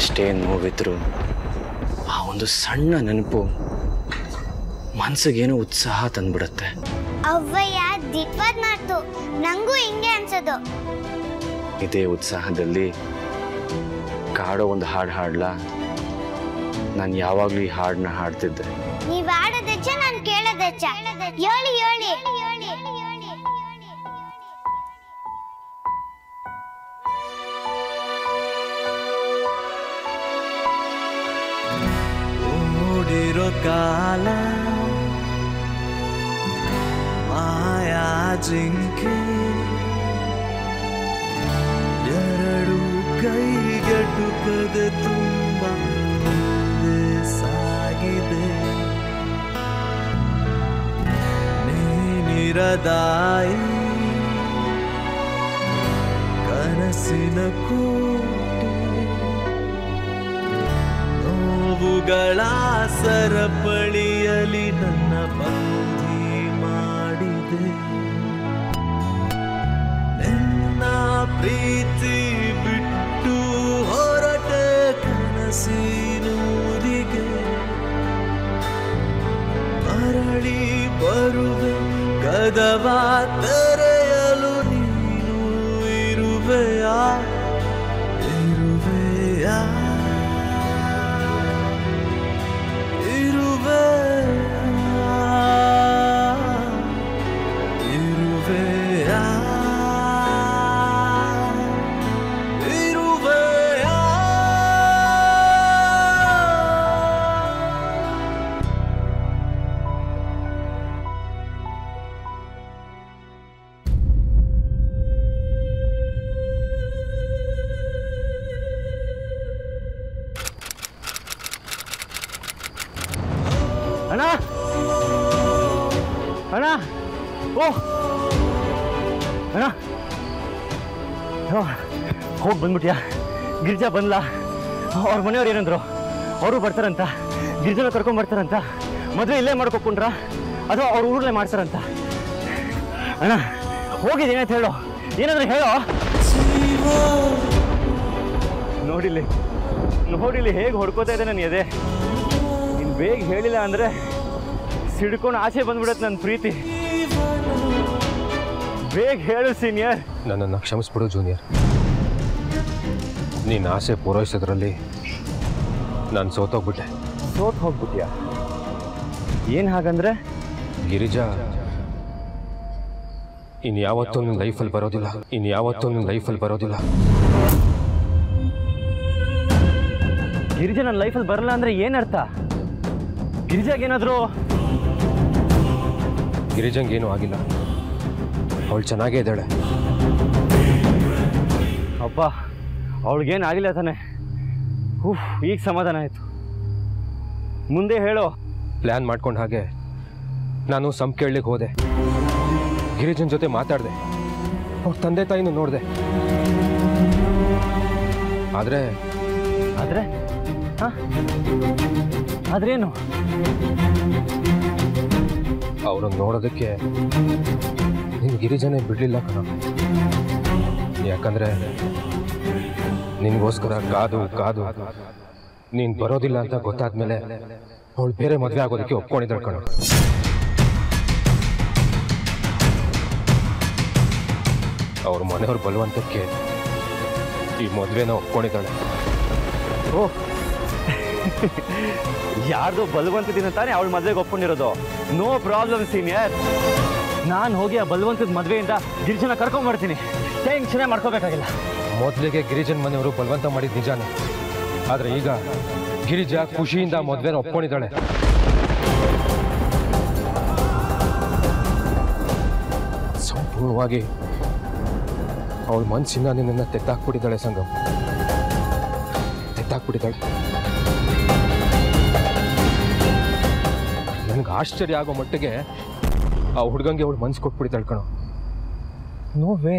ಎಷ್ಟೇ ನೋವಿದ್ರು ಆ ಒಂದು ಸಣ್ಣ ನೆನಪು ಮನ್ಸಿಗೇನೋ ಉತ್ಸಾಹ ತಂದ್ಬಿಡುತ್ತೆ ಅವ್ವಯ್ಯ ದಿಟ್ವಾದ್ ಮಾತು ನಂಗೂ ಹಿಂಗೆ ಅನ್ಸೋದು ಇದೇ ಉತ್ಸಾಹದಲ್ಲಿ ಕಾಡೋ ಒಂದು ಹಾಡು ಹಾಡ್ಲಾ ನಾನು ಯಾವಾಗಲೂ ಈ ಹಾಡನ್ನ ಹಾಡ್ತಿದ್ದೆ ನೀವ್ ಆಡೋದೆಚ್ಚ ನಾನ್ ಕೇಳೋದೆಚ್ಚ ಹೇಳಿ ಹೇಳಿ ಓಡಿರೋ ಕಾಲ ಮಾಯಾ ಜಿಂಕೆ ಎರಡು ಕೈಗೆಟುಕದೆ ತುಂಬ ಮುಂದೆ ಸಾಗಿದೆ ನೀನಿರದಾಯಿ ಕನಸಿನ ಕೋಟೆ ನೋವುಗಳ ಸರಪಳಿಯಲಿ ನನ್ನ ಬಂದಿ ಮಾಡಿದೆ ನಿನ್ನ ಪ್ರೀತಿ ಬಿಟ್ಟು ಹೊರಟೆ ಕನಸಿನೂರಿಗೆ ಮರಳಿ ಬರುವೆ ಕದವ ತೆರೆಯಲು ನೀನು ಇರುವೆಯಾ ಇರುವೆಯಾ ಇರುವೆಯಾ ಇರುವೆಯಾ ಇರುವೆಯಾ ಅಣ್ಣ ಅಣ್ಣ ಓ ಅಣ್ಣ ಹೋಗಿ ಬಂದ್ಬಿಟ್ಯಾ ಗಿರಿಜಾ ಬಂದ್ಲ ಅವ್ರ ಮನೆಯವ್ರು ಏನಂದ್ರು ಅವರು ಬರ್ತಾರಂತ ಗಿರಿಜನ ಕರ್ಕೊಂಡ್ ಬರ್ತಾರಂತ ಮದುವೆ ಇಲ್ಲೇ ಮಾಡ್ಕೊಕೊಂಡ್ರ ಅಥವಾ ಅವ್ರ ಊರಲ್ಲೇ ಮಾಡ್ತಾರಂತ ಅಣ್ಣ ಹೋಗಿದ್ದು ಏನಂತ ಹೇಳು ಏನಾದ್ರು ಹೇಳೋ ನೋಡಿಲ್ಲಿ ನೋಡಿಲ್ಲಿ ಹೇಗೆ ಹೊಡ್ಕೋತಾ ಇದೆ ನನ್ನ ಎದೆ ನೀನು ಬೇಗ ಹೇಳಿಲ್ಲ ಅಂದರೆ ಸಿಡ್ಕೊಂಡು ಆಸೆ ಬಂದ್ಬಿಡತ್ತೆ ನನ್ನ ಪ್ರೀತಿ ಬೇಗ ಹೇಳು ಸೀನಿಯರ್ ನನ್ನನ್ನು ಕ್ಷಮಿಸ್ಬಿಡು ಜೂನಿಯರ್ ನೀನು ಆಸೆ ಪೂರೈಸೋದ್ರಲ್ಲಿ ನಾನು ಸೋತೋಗ್ಬಿಟ್ಟೆ ಸೋತ್ ಹೋಗ್ಬಿಟ್ಯಾ ಏನು ಹಾಗಂದ್ರೆ ಗಿರಿಜಾ ಇನ್ನು ಯಾವತ್ತೂ ನಿನ್ನ ಲೈಫಲ್ಲಿ ಬರೋದಿಲ್ಲ ಇನ್ನು ಯಾವತ್ತೂ ನಿನ್ನ ಲೈಫಲ್ಲಿ ಬರೋದಿಲ್ಲ ಗಿರಿಜಾ ನನ್ನ ಲೈಫಲ್ಲಿ ಬರಲ್ಲ ಅಂದರೆ ಏನರ್ಥ ಗಿರಿಜಾಗೇನಾದರೂ ಗಿರಿಜಂಗೇನೂ ಆಗಿಲ್ಲ ಅವಳು ಚೆನ್ನಾಗೇ ಇದ್ದಾಳೆ ಅಪ್ಪ ಅವಳಿಗೇನು ಆಗಿಲ್ಲ ತಾನೆ ಉಫ್ ಈಗ ಸಮಾಧಾನ ಆಯಿತು ಮುಂದೆ ಹೇಳು ಪ್ಲ್ಯಾನ್ ಮಾಡ್ಕೊಂಡು ಹಾಗೆ ನಾನು ಸಂ ಕೇಳಲಿಕ್ಕೆ ಹೋದೆ ಗಿರಿಜನ್ ಜೊತೆ ಮಾತಾಡಿದೆ ಅವ್ರ ತಂದೆ ತಾಯಿನೂ ನೋಡಿದೆ ಆದರೆ ಆದರೆ ಹಾಂ ಆದ್ರೇನು ಅವ್ರನ್ನ ನೋಡೋದಕ್ಕೆ ನೀನು ಗಿರಿಜನೆ ಬಿಡಲಿಲ್ಲ ಕಣ ಯಾಕಂದರೆ ನಿನಗೋಸ್ಕರ ಕಾದು ಕಾದು ನೀನು ಬರೋದಿಲ್ಲ ಅಂತ ಗೊತ್ತಾದ್ಮೇಲೆ ಅವಳು ಬೇರೆ ಮದುವೆ ಆಗೋದಕ್ಕೆ ಒಪ್ಕೊಂಡಿದ್ದಾಳೆ ಕಣ ಅವ್ರ ಮನೆಯವ್ರ ಬಲವಂತಕ್ಕೆ ಈ ಮದುವೆನ ಒಪ್ಕೊಂಡಿದ್ದಾಳೆ ಓ ಯಾರ್ದೋ ಬಲವಂತದಿಂದ ತಾನೇ ಅವಳ ಮದುವೆಗೆ ಒಪ್ಕೊಂಡಿರೋದು ನೋ ಪ್ರಾಬ್ಲಮ್ ಸೀನಿಯರ್ ನಾನು ಹೋಗಿ ಆ ಬಲವಂತದ ಮದುವೆಯಿಂದ ಗಿರಿಜನ ಕರ್ಕೊಂಡ್ಬರ್ತೀನಿ ಟೆನ್ಷನೇ ಮಾಡ್ಕೋಬೇಕಾಗಿಲ್ಲ ಮೊದಲಿಗೆ ಗಿರಿಜನ್ ಮನೆಯವರು ಬಲವಂತ ಮಾಡಿದ ನಿಜಾನೇ ಆದರೆ ಈಗ ಗಿರಿಜಾ ಖುಷಿಯಿಂದ ಮದುವೆನ ಒಪ್ಕೊಂಡಿದ್ದಾಳೆ ಸಂಪೂರ್ಣವಾಗಿ ಅವಳ ಮನಸ್ಸಿಂದ ನಿನ್ನನ್ನು ತೆತ್ತಾಕ್ಬಿಟ್ಟಿದ್ದಾಳೆ ಸಂಗಮ್ ತೆತ್ತಾಕ್ಬಿಟ್ಟಿದ್ದಾಳೆ ನನಗೆ ಆಶ್ಚರ್ಯ ಆಗೋ ಮಟ್ಟಿಗೆ ಆ ಹುಡುಗಂಗೆ ಅವಳು ಮನ್ಸು ಕೊಟ್ಬಿಟ್ಟಿದ್ದಾಳೆ ಕಣೋ ನೋ ವೇ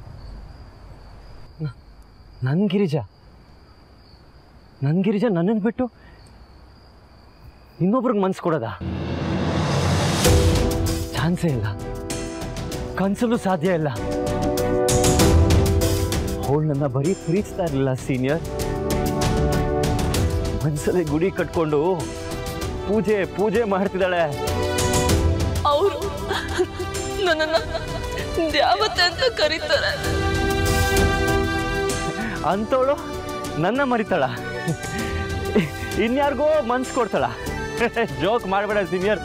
ನನ್ನ ಗಿರಿಜ ನನ್ನ ಗಿರಿಜ ನನ್ನನ್ನು ಬಿಟ್ಟು ಇನ್ನೊಬ್ರಿಗೆ ಮನ್ಸು ಕೊಡೋದ ಚಾನ್ಸೇ ಇಲ್ಲ ಕನ್ಸಲ್ಲೂ ಸಾಧ್ಯ ಇಲ್ಲ ಅವಳು ನನ್ನ ಬರೀ ಪ್ರೀತಿಸ್ತಾ ಇರಲಿಲ್ಲ ಸೀನಿಯರ್ ಮನ್ಸಲ್ಲಿ ಗುಡಿ ಕಟ್ಕೊಂಡು ಪೂಜೆ ಪೂಜೆ ಮಾಡ್ತಿದ್ದಾಳೆ ಅವರು ನನ್ನನ್ನ ದ್ಯಾವತೆ ಅಂತ ಕರೀತಾರೆ ಅಂಥವಳು ನನ್ನ ಮರಿತಾಳ ಇನ್ಯಾರಿಗೋ ಮನ್ಸು ಕೊಡ್ತಾಳ ಜೋಕ್ ಮಾಡಬೇಡ ಸೀನಿಯರ್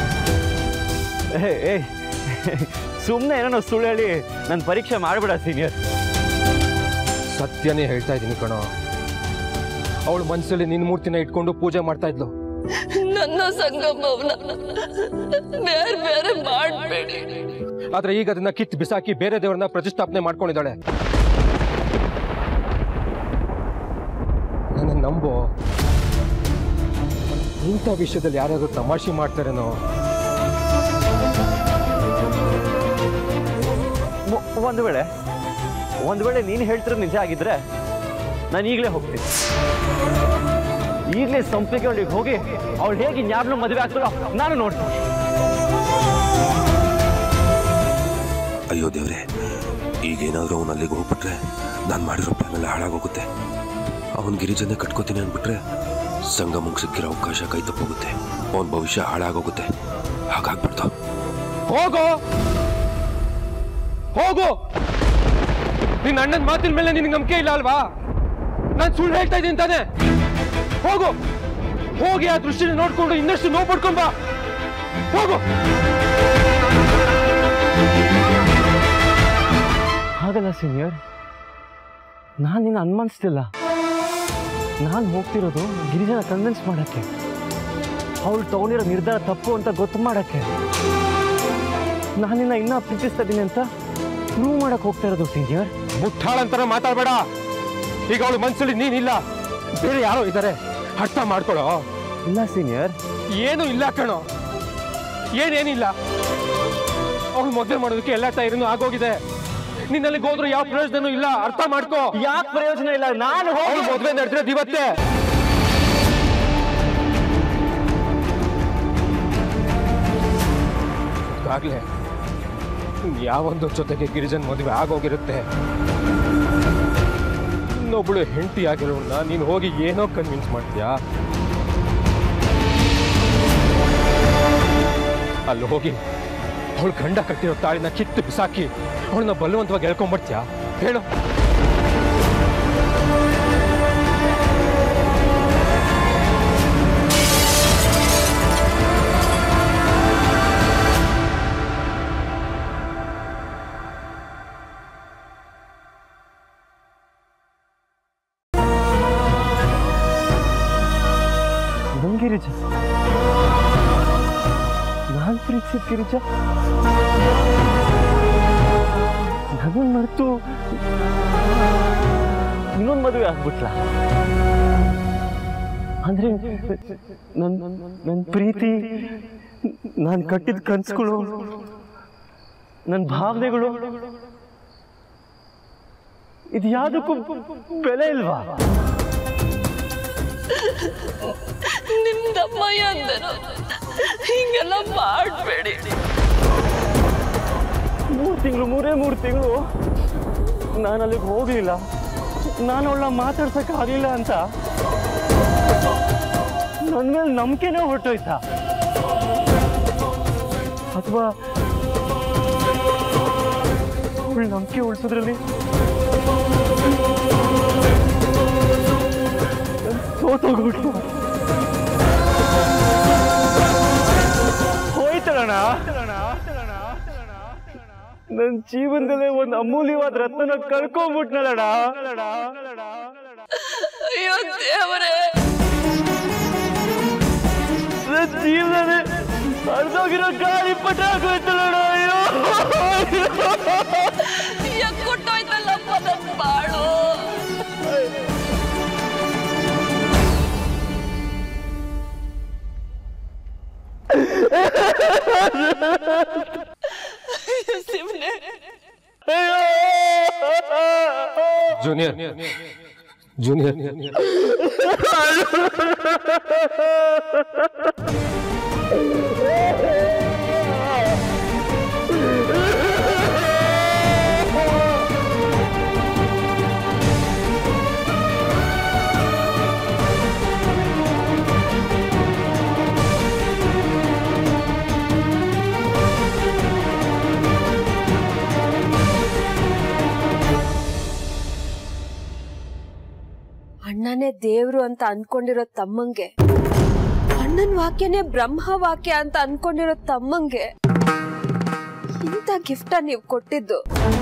ಏ ಸುಮ್ಮನೆ ಏನೋ ಸುಳ್ಳು ಹೇಳಿ ನನ್ನ ಪರೀಕ್ಷೆ ಮಾಡಬೇಡ ಸೀನಿಯರ್ ಸತ್ಯನೇ ಹೇಳ್ತಾ ಇದ್ದೀನಿ ಕಣೋ ಅವಳು ಮನಸ್ಸಲ್ಲಿ ನಿನ್ನ ಮೂರ್ತಿನ ಇಟ್ಕೊಂಡು ಪೂಜೆ ಮಾಡ್ತಾ ಇದ್ಲು ನನ್ನ ಸಂಗಮವನ್ನ ಬೇರೆ ಬೇರೆ ಮಾಡಬೇಡಿ ಆದ್ರೆ ಈಗ ಅದನ್ನ ಕಿತ್ತು ಬಿಸಾಕಿ ಬೇರೆ ದೇವರನ್ನ ಪ್ರತಿಷ್ಠಾಪನೆ ಮಾಡ್ಕೊಂಡಿದ್ದಾಳೆ ನನ್ನ ನಂಬು ಇಂಥ ವಿಷಯದಲ್ಲಿ ಯಾರಾದ್ರೂ ತಮಾಷೆ ಮಾಡ್ತಾರೇನೋ ಮೊ- ಒಂದು ವೇಳೆ ಒಂದು ವೇಳೆ ನೀನು ಹೇಳ್ತಿರೋ ನಿಜ ಆಗಿದ್ರೆ ನಾನು ಈಗಲೇ ಹೋಗ್ತೀನಿ ಈಗಲೇ ಸಂಪಿಗೆ ಅವಳಿಗೆ ಹೋಗಿ ಅವಳು ಹೇಗೆ ಇನ್ಯಾರನ್ನೂ ಮದುವೆ ಆಗ್ತಾಳೋ ನಾನು ನೋಡ್ತೀನಿ ಅಯ್ಯೋ ದೇವ್ರೆ ಈಗೇನಾದರೂ ಅವನು ಅಲ್ಲಿಗೆ ಹೋಗ್ಬಿಟ್ರೆ ನಾನು ಮಾಡಿರೋ ಪ್ಲಾನ್ ಎಲ್ಲ ಹಾಳಾಗೋಗುತ್ತೆ ಅವನ ಗಿರಿಜನೆ ಕಟ್ಕೋತೀನಿ ಅಂದ್ಬಿಟ್ರೆ ಸಂಗಮಂಗೆ ಸಿಕ್ಕಿರೋ ಅವಕಾಶ ಕೈ ತಪ್ಪೋಗುತ್ತೆ ಅವನ ಭವಿಷ್ಯ ಹಾಳಾಗೋಗುತ್ತೆ ಹಾಗಾಗ್ಬಿಡ್ತು ಹೋಗೋ ಹೋಗು ನಿನ್ನ ಅಣ್ಣನ ಮಾತಿನ ಮೇಲೆ ನಿನಗೆ ನಂಬಿಕೆ ಇಲ್ಲ ಅಲ್ವಾ ನಾನು ಸುಳ್ಳು ಹೇಳ್ತಾ ಇದ್ದೀನಿ ತಾನೆ ಹೋಗು ಹೋಗಿ ಆ ದೃಷ್ಟಿನ ನೋಡ್ಕೊಂಡು ಇನ್ನಷ್ಟು ನೋವು ಪಡ್ಕೊಂಬ ಹೋಗು ಹಾಗಲ್ಲ ಸೀನಿಯರ್ ನಾನು ನಿನ್ನ ಅನುಮಾನಿಸ್ತಿಲ್ಲ ನಾನು ಹೋಗ್ತಿರೋದು ಗಿರಿಜನ ಕನ್ವಿನ್ಸ್ ಮಾಡೋಕ್ಕೆ ಅವಳು ತಗೊಂಡಿರೋ ನಿರ್ಧಾರ ತಪ್ಪು ಅಂತ ಗೊತ್ತು ಮಾಡೋಕ್ಕೆ ನಾನು ನಿನ್ನ ಇನ್ನೂ ಪ್ರೀತಿಸ್ತಾ ಇದ್ದೀನಿ ಅಂತ ಪ್ರೂವ್ ಮಾಡಕ್ಕೆ ಹೋಗ್ತಾ ಇರೋದು ಸೀನಿಯರ್ ಮುಟ್ಟಾಳಂತರ ಮಾತಾಡ್ಬೇಡ ಈಗ ಅವಳು ಮನ್ಸಲ್ಲಿ ನೀನಿಲ್ಲ ಬೇರೆ ಯಾರೋ ಇದ್ದಾರೆ ಅರ್ಥ ಮಾಡ್ಕೊಳೋ ಇಲ್ಲ ಸೀನಿಯರ್ ಏನು ಇಲ್ಲ ಕಣೋ ಏನೇನಿಲ್ಲ ಅವಳು ಮದುವೆ ಮಾಡೋದಕ್ಕೆ ಎಲ್ಲ ತಯಾರಿನೂ ಆಗೋಗಿದೆ ನಿನ್ನಲ್ಲಿಗೆ ಹೋದ್ರು ಯಾವ ಪ್ರಯೋಜನನೂ ಇಲ್ಲ ಅರ್ಥ ಮಾಡ್ಕೋ ಯಾಕೆ ಪ್ರಯೋಜನ ಇಲ್ಲ ನಾನು ಅವಳು ಹೋಗಿ ಮದುವೆ ನಡೆದ್ರೆ ಇವತ್ತೇ ಆಗ್ಲೇ ಯಾವೊಂದು ಜೊತೆಗೆ ಗಿರಿಜನ್ ಮದುವೆ ಆಗೋಗಿರುತ್ತೆ ಇನ್ನೊಬ್ಳು ಹೆಂಡತಿ ಆಗಿರೋನ್ನ ನೀನು ಹೋಗಿ ಏನೋ ಕನ್ವಿನ್ಸ್ ಮಾಡ್ತೀಯಾ ಅಲ್ಲಿ ಹೋಗಿ ಅವಳು ಗಂಡ ಕಟ್ಟಿರೋ ತಾಳಿನ ಕಿತ್ತು ಬಿಸಾಕಿ ಅವಳನ್ನ ಬಲವಂತವಾಗಿ ಹೇಳ್ಕೊಂಡ್ಬರ್ತೀಯಾ ಹೇಳು ನನ್ ಗಿರಿಜ ನಾನ್ ಪ್ರೀತಿಸಿದ ಗಿರಿಜ ನನ್ನ ಮರೆತು ಇನ್ನೊಂದು ಮದುವೆ ಆಗ್ಬಿಟ್ಲ ಅಂದ್ರೆ ನನ್ ನನ್ನ ಪ್ರೀತಿ ನಾನು ಕಟ್ಟಿದ ಕನ್ಸುಗಳು ನನ್ನ ಭಾವನೆಗಳು ಇದು ಯಾವುದಕ್ಕೂ ಬೆಲೆ ಇಲ್ವಾ ನಿಮ್ದಮ್ಮಯ್ಯ ಅಂದರು ಹಿಂಗೆಲ್ಲ ಮಾಡಬೇಡಿ ಮೂರು ತಿಂಗಳು ಮೂರೇ ಮೂರು ತಿಂಗಳು ನಾನು ಅಲ್ಲಿಗೆ ಹೋಗಲಿಲ್ಲ ನಾನು ಅವಳನ್ನ ಮಾತಾಡ್ಸೋಕ್ಕಾಗಲಿಲ್ಲ ಅಂತ ನನ್ನ ಮೇಲೆ ನಂಬಿಕೆನೇ ಹೊರಟೋಯ್ತಾ ಅಥವಾ ಅವಳು ನಂಬಿಕೆ ಉಳಿಸೋದ್ರಲ್ಲಿ ಸೋತೋಗ್ಬಿಟ್ಟು ಹೋಯ್ತಳಣ್ಣ ನನ್ನ ಜೀವನದಲ್ಲೇ ಒಂದು ಅಮೂಲ್ಯವಾದ ರತ್ನ ಕಳ್ಕೊಂಡ್ಬಿಟ್ನಲ್ಲಣ್ಣ ಅಯ್ಯೋ ದೇವರೇ ನನ್ನ ಜೀವನನೇ ಅರ್ಧೋಗಿರೋ ಗಾಳಿ ಪಟ ಆಗೋಯ್ತಲ್ಲಣ್ಣ ಅಯ್ಯೋ ಎಕ್ಕೊಟ್ಟೋಯ್ತಲ್ಲಪ್ಪ ನನ್ನ ಬಾಳು ಶಿವನೇ ಜೂನಿಯರ್ ಜೂನಿಯರ್ ಅಣ್ಣನೇ ದೇವ್ರು ಅಂತ ಅನ್ಕೊಂಡಿರೋ ತಮ್ಮಂಗೆ ಅಣ್ಣನ್ ವಾಕ್ಯನೇ ಬ್ರಹ್ಮ ವಾಕ್ಯ ಅಂತ ಅನ್ಕೊಂಡಿರೋ ತಮ್ಮಂಗೆ ಇಂಥ ಗಿಫ್ಟ ನೀವು ಕೊಟ್ಟಿದ್ದು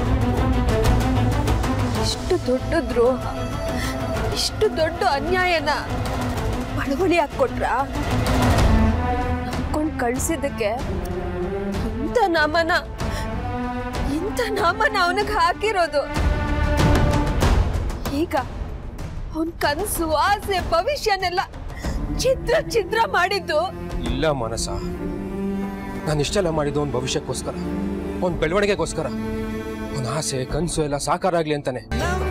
ಇಷ್ಟು ದೊಡ್ಡ ದ್ರೋಹ ಇಷ್ಟು ದೊಡ್ಡ ಅನ್ಯಾಯನ ಬಡವಳಿ ಹಾಕೊಟ್ರ ನಂಬ್ಕೊಂಡ್ ಕಳ್ಸಿದ್ದಕ್ಕೆ ಇಂಥ ನಾಮನ ಇಂಥ ನಾಮನ ಅವನಿಗೆ ಹಾಕಿರೋದು ಈಗ ಅವನ್ ಕನ್ಸು ಆಸೆ ಭವಿಷ್ಯನೆಲ್ಲ ಚಿತ್ರ ಚಿತ್ರ ಮಾಡಿದ್ದು ಇಲ್ಲ ಮನಸ ನಾನು ಇಷ್ಟೆಲ್ಲ ಮಾಡಿದ್ದು ಒಂದು ಭವಿಷ್ಯಕ್ಕೋಸ್ಕರ ಒಂದು ಬೆಳವಣಿಗೆಗೋಸ್ಕರ ಒಂದು ಆಸೆ ಕನಸು ಎಲ್ಲ ಸಾಕಾರ ಆಗ್ಲಿ ಅಂತಾನೆ